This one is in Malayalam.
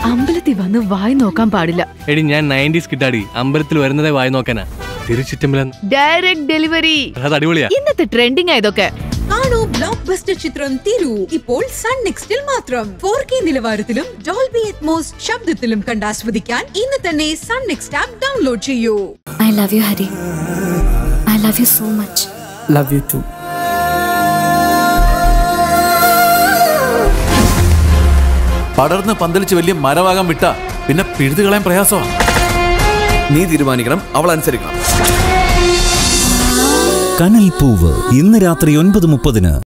അമ്പലത്തിൽ വന്ന് വായി നോക്കാൻ പാടില്ല എടി ഞാൻ നയൻറ്റീസ് കിട്ടാടി അമ്പലത്തിൽ വരുന്നതേ വായി നോക്കാനാ തിരുച്ചിറ്റമ്പലം ഡയറക്റ്റ് ഡെലിവറി അത് അടിപൊളിയാ ഇന്നത്തെ ട്രെൻഡിങ് ആയതൊക്കെ കാണൂ ബ്ലോക്ക് ബസ്റ്റർ ചിത്രം തിരു ഇപ്പോൾ സൺ നെക്സ്റ്റിൽ മാത്രം ഫോർ കെ നിലവാരത്തിലും ഡോൾബി അറ്റ്മോസ് ശബ്ദത്തിലും കണ്ടാസ്വദിക്കാൻ ഇന്ന് തന്നെ സൺ നെക്സ്റ്റ് ആപ്പ് ഡൗൺലോഡ് ചെയ്യൂ I love you, Hari. I love you so much. Love you too പടർന്ന് പന്തലിച്ച് വലിയ മരമാകാൻ വിട്ട പിന്നെ പിഴുതു കളയാൻ പ്രയാസമാണ് നീ തീരുമാനിക്കണം അവൾ അനുസരിക്കണം കനൽ പൂവ് ഇന്ന് രാത്രി ഒൻപത് മുപ്പതിന്